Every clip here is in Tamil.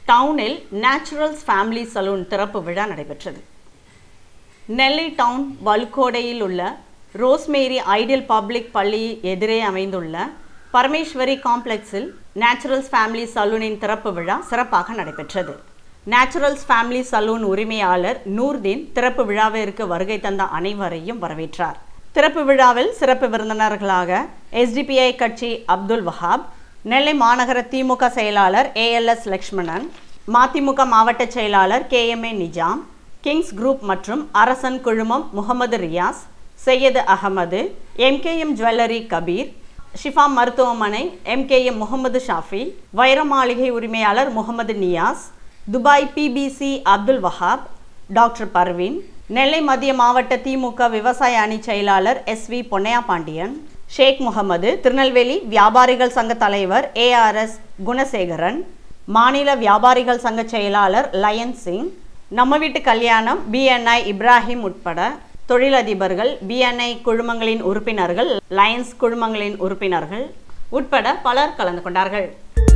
டவுனில் நேச்சுரல்ஸ் ஃபேமிலி சலூன் திறப்பு விழா நடைபெற்றது நெல்லை டவுன் வலுக்கோடையில் உள்ள ரோஸ்மேரி ஐடியல் பப்ளிக் பள்ளி எதிரே அமைந்துள்ள பரமேஸ்வரி காம்ப்ளெக்ஸில் நேச்சுரல்ஸ் ஃபேமிலி சலூனின் திறப்பு விழா சிறப்பாக நடைபெற்றது நேச்சுரல்ஸ் ஃபேமிலி சலூன் உரிமையாளர் நூர்தீன் திறப்பு விழாவிற்கு வருகை தந்த அனைவரையும் வரவேற்றார் திறப்பு விழாவில் சிறப்பு விருந்தினர்களாக எஸ்டிபிஐ கட்சி அப்துல் வஹாப் நெல்லை மாநகர திமுக செயலாளர் ஏஎல்எஸ் லக்ஷ்மணன் மதிமுக மாவட்ட செயலாளர் கேஎம்ஏ நிஜாம் கிங்ஸ் குரூப் மற்றும் அரசன் குழுமம் முகமது ரியாஸ் சையது அகமது எம்கேஎம் ஜுவல்லரி கபீர் ஷிஃபா மருத்துவமனை எம்கேஎம் முகமது ஷாஃபி வைர மாளிகை உரிமையாளர் Mohammed Niyaz Dubai BBC Abdul Wahab doctor Parveen Nellai மத்திய மாவட்ட திமுக விவசாய அணி செயலாளர் எஸ் வி பொன்னையா பாண்டியன் ஷேக் முகமது திருநெல்வேலி வியாபாரிகள் சங்க தலைவர் ஏஆர்எஸ் குணசேகரன் மாநில வியாபாரிகள் சங்க செயலாளர் லயன் சிங் நம்ம வீட்டு கல்யாணம் பிஎன்ஐ இப்ராஹிம் உட்பட தொழிலதிபர்கள் பிஎன்ஐ குழுமங்களின் உறுப்பினர்கள் லயன்ஸ் குழுமங்களின் உறுப்பினர்கள் உட்பட பலர் கலந்து கொண்டார்கள்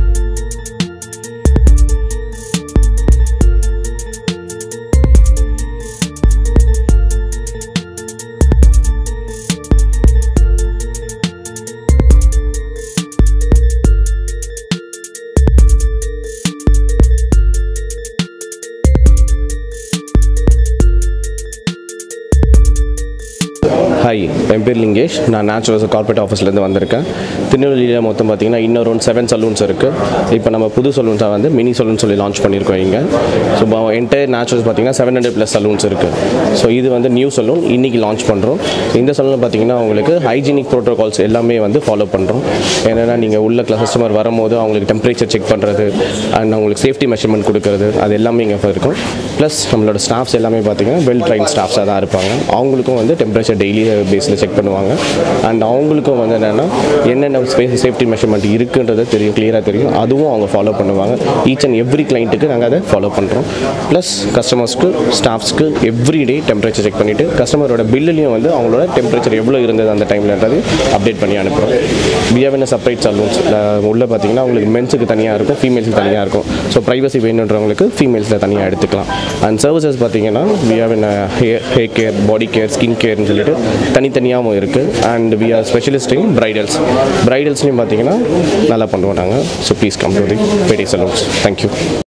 ஹாய் என் பேர் லிங்கேஷ் நான் நேச்சுரல்ஸ் கார்பரேட் ஆஃபீஸ்லேருந்து வந்திருக்கேன் திருநெல்வேலியில் மொத்தம் பார்த்தீங்கன்னா இன்னும் அரௌண்ட் செவன் சலூன்ஸ் இருக்குது இப்போ நம்ம புது சலூன்ஸாக வந்து மினி சலூன் சொல்லி லான்ச் பண்ணியிருக்கோம் இங்கே ஸோ என்டையர் நேச்சுரல்ஸ் பார்த்தீங்கன்னா செவன் ஹண்ட்ரட் ப்ளஸ் சலூன்ஸ் இருக்குது ஸோ இது வந்து நியூ சலூன் இன்றைக்கி லான்ச் பண்ணுறோம் இந்த சலூனில் பார்த்தீங்கன்னா உங்களுக்கு ஹைஜீனிக் ப்ரோட்டோகால்ஸ் எல்லாமே வந்து ஃபாலோ பண்ணுறோம் என்னென்னா நீங்கள் உள்ள கஸ்டமர் வரும்போது அவங்களுக்கு டெம்பரேச்சர் செக் பண்ணுறது அண்ட் அவங்களுக்கு சேஃப்டி மெஷர்மெண்ட் கொடுக்குறது அது எல்லாமே இங்கே இருக்கும் ப்ளஸ் நம்மளோட ஸ்டாஃப்ஸ் எல்லாமே பார்த்தீங்கன்னா வெல் ட்ரைன் ஸ்டாஃப்ஸாக தான் இருப்பாங்க அவங்களுக்கும் வந்து டெம்பரேச்சர் டெய்லி பேஸில் செக் பண்ணுவாங்க அண்ட் அவங்களுக்கும் வந்து என்னென்னா என்னென்ன சேஃப்டி மெஷர்மெண்ட் இருக்குன்றது தெரியும் கிளியராக தெரியும் அதுவும் அவங்க ஃபாலோ பண்ணுவாங்க ஈச் அண்ட் எவ்ரி கிளைண்ட்டுக்கு நாங்கள் அதை ஃபாலோ பண்ணுறோம் ப்ளஸ் கஸ்டமர்ஸ்க்கு ஸ்டாஃப்ஸ்க்கு எவ்ரி டே டெம்பரேச்சர் செக் பண்ணிவிட்டு கஸ்டமரோட பில்லுலையும் வந்து அவங்களோட டெம்பரேச்சர் எவ்வளோ இருந்தது அந்த டைம்லன்றது அப்டேட் பண்ணி அனுப்புகிறோம் வி ஹவ் செப்பரேட் சலூன்ஸ் உள்ள பார்த்தீங்கன்னா உங்களுக்கு மென்ஸுக்கு தனியாக இருக்கும் ஃபீமேல்ஸுக்கு தனியாக இருக்கும் ஸோ ப்ரைவசி வேணுன்றவங்களுக்கு ஃபீமேல்ஸில் தனியாக எடுத்துக்கலாம் அண்ட் சர்வீசஸ் பார்த்தீங்கன்னா we have hair hair care body care skin கேர்னு சொல்லிட்டு தனித்தனியாகவும் இருக்குது and we are specialist in bridals பிரைடல்ஸ்லையும் பார்த்தீங்கன்னா நல்லா பண்ணுவோம் நாங்கள் so please come to the பெரிய சலூன்ஸ் தேங்க்யூ